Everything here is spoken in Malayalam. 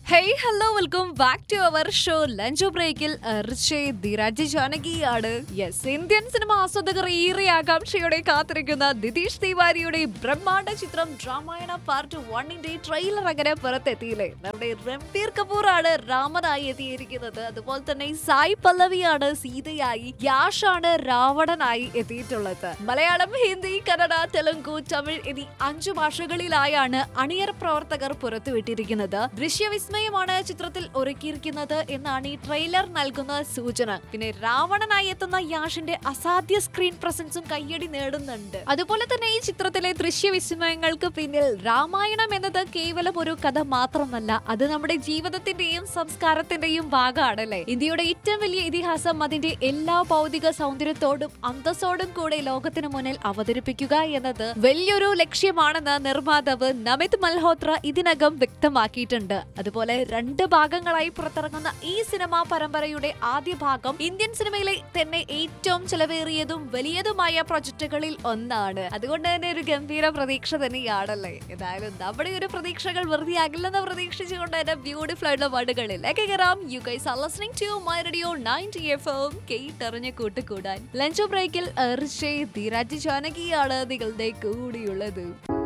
hey hello welcome back to our show lunch ബ്രേക്കിൽ ധിരാജ് ജാനകിയാണ് യെസ് ഇന്ത്യൻ സിനിമ ആസ്വാദകർ ഏറെ ആകാംക്ഷയോടെ കാത്തിരിക്കുന്ന നിതീഷ് തിവാരിയുടെ ബ്രഹ്മാണ്ഡ ചിത്രം രാമായണ പാർട്ട് വണ്ണിന്റെ ട്രെയിലർ അങ്ങനെ പുറത്തെത്തിയില്ലേ നമ്മുടെ രൺബീർ കപൂർ ആണ് രാമനായി എത്തിയിരിക്കുന്നത് അതുപോലെ തന്നെ സായി പല്ലവിയാണ് സീതയായി യാഷാണ് രാവണനായി എത്തിയിട്ടുള്ളത് മലയാളം ഹിന്ദി കന്നഡ തെലുങ്കു തമിഴ് എന്നീ അഞ്ചു ഭാഷകളിലായാണ് അണിയർ പ്രവർത്തകർ പുറത്തുവിട്ടിരിക്കുന്നത് ദൃശ്യവിസ്മയമാണ് ചിത്രത്തിൽ ഒരുക്കിയിരിക്കുന്നത് എന്നാണ് ഈ ട്രെയിലർ നൽകുന്ന സൂചന പിന്നെ രാവണനായി എത്തുന്ന യാഷിന്റെ അസാധ്യ സ്ക്രീൻ പ്രസൻസും കയ്യടി നേടുന്നുണ്ട് അതുപോലെ തന്നെ ഈ ചിത്രത്തിലെ ദൃശ്യവിസ്മയങ്ങൾക്ക് പിന്നിൽ രാമായണം എന്നത് കേവലം ഒരു കഥ മാത്രമല്ല അത് നമ്മുടെ ജീവിതത്തിന്റെയും സംസ്കാരത്തിന്റെയും ഭാഗമാണല്ലേ ഇന്ത്യയുടെ ഏറ്റവും വലിയ ഇതിഹാസം അതിന്റെ എല്ലാ ഭൗതിക സൗന്ദര്യത്തോടും അന്തസ്സോടും കൂടെ ലോകത്തിന് മുന്നിൽ അവതരിപ്പിക്കുക എന്നത് വലിയൊരു ലക്ഷ്യമാണെന്ന് നിർമ്മാതാവ് നമിത് മൽഹോത്ര ഇതിനകം വ്യക്തമാക്കിയിട്ടുണ്ട് അതുപോലെ രണ്ട് ഭാഗങ്ങളായി പുറത്തിറങ്ങുന്ന ഈ സിനിമാ പരമ്പരയുടെ ആദ്യ ഭാഗം ഇന്ത്യൻ സിനിമയിലെ തന്നെ ഏറ്റവും ചെലവേറിയതും വലിയതുമായ പ്രൊജക്ടുകളിൽ ഒന്നാണ് അതുകൊണ്ട് തന്നെ ഒരു ഗംഭീര പ്രതീക്ഷ തന്നെയാണല്ലേ ഏതായാലും നമ്മുടെ ഒരു പ്രതീക്ഷകൾ വെറുതെ ആകില്ലെന്ന് പ്രതീക്ഷിച്ചുകൊണ്ട് തന്നെ ബ്യൂട്ടിഫുൾ ആയിട്ടുള്ള പാടുകളിലേക്ക് കയറാം you guys are listening to my radio 90 F M കേട്ടറിഞ്ഞ് കൂട്ടുകൂടാൻ ലഞ്ച് ബ്രേക്കിൽ എർഷേ ധീരാജ് ജാനകിയാണ് നിങ്ങളുടെ കൂടിയുള്ളത്